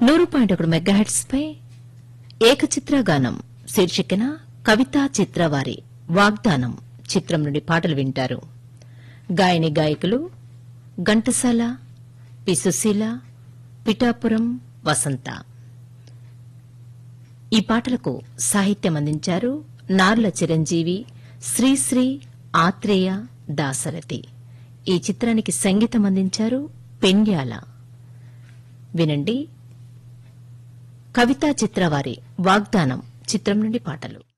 నూరు పాయింట్ ఒకటి మెగాహెట్స్ పై ఏకచిత్ర గానం శీర్షికన కవితా చిత్రవారి వాగ్దానం చిత్రం నుండి పాటలు వింటారు గాయని గాయకులు ఘంటసాల పి సుశీల పిఠాపురం వసంత ఈ పాటలకు సాహిత్యం అందించారు నార్ల చిరంజీవి శ్రీశ్రీ ఆత్రేయ దాసరథి ఈ చిత్రానికి సంగీతం అందించారు పెండ్యాల వినండి కవితా చిత్రవారి వాగ్దానం చిత్రం నుండి పాటలు